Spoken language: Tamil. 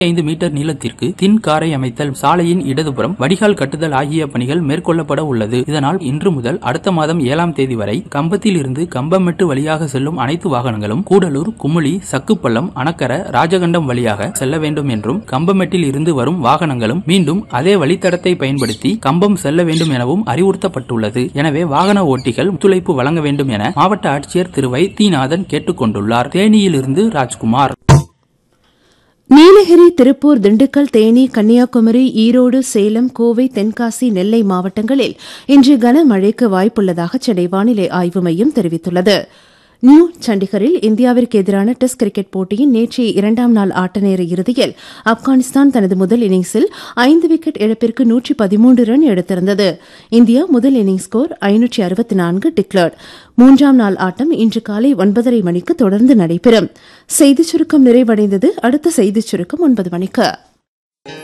ஐந்து மீட்டர் நீளத்திற்கு தின் காரை அமைத்தல் சாலையின் இடதுபுறம் வடிகால் கட்டுதல் ஆகிய பணிகள் மேற்கொள்ளப்பட உள்ளது இதனால் இன்று முதல் அடுத்த மாதம் ஏழாம் தேதி வரை கம்பத்தில் இருந்து கம்பமெட்டு வழியாக செல்லும் அனைத்து வாகனங்களும் கூடலூர் குமுளி சக்குப்பள்ளம் அணக்கர ராஜகண்டம் வழியாக செல்ல வேண்டும் என்றும் கம்பமெட்டில் இருந்து வரும் வாகனங்களும் மீண்டும் அதே வழித்தடத்தை பயன்படுத்தி கம்பம் செல்ல வேண்டும் எனவும் அறிவுறுத்தப்பட்டுள்ளது எனவே வாகன ஓட்டிகள் ஒத்துழைப்பு வழங்க வேண்டும் என மாவட்ட ஆட்சியர் திரு வைத்தியநாதன் கேட்டுக் கொண்டுள்ளார் தேனியிலிருந்து ராஜ்குமார் நீலகிரி திருப்பூர் திண்டுக்கல் தேனி கன்னியாகுமரி ஈரோடு சேலம் கோவை தென்காசி நெல்லை மாவட்டங்களில் இன்று கனமழைக்கு வாய்ப்புள்ளதாக சென்னை வானிலை ஆய்வு மையம் தெரிவித்துள்ளது நியூ சண்டிகரில் இந்தியாவிற்கு எதிரான டெஸ்ட் கிரிக்கெட் போட்டியின் நேற்றைய இரண்டாம் நாள் ஆட்டநேர இறுதியில் ஆப்கானிஸ்தான் தனது முதல் இன்னிங்ஸில் ஐந்து விக்கெட் இழப்பிற்கு நூற்றி பதிமூன்று ரன் எடுத்திருந்தது இந்தியா முதல் இன்னிங்ஸ் ஸ்கோர் ஐநூற்றி அறுபத்தி நான்கு டிக்ளர்ட் மூன்றாம் நாள் ஆட்டம் இன்று காலை ஒன்பதரை மணிக்கு தொடர்ந்து நடைபெறும் செய்திச் சுருக்கம் நிறைவடைந்தது அடுத்த செய்திச் சுருக்கம் ஒன்பது மணிக்கு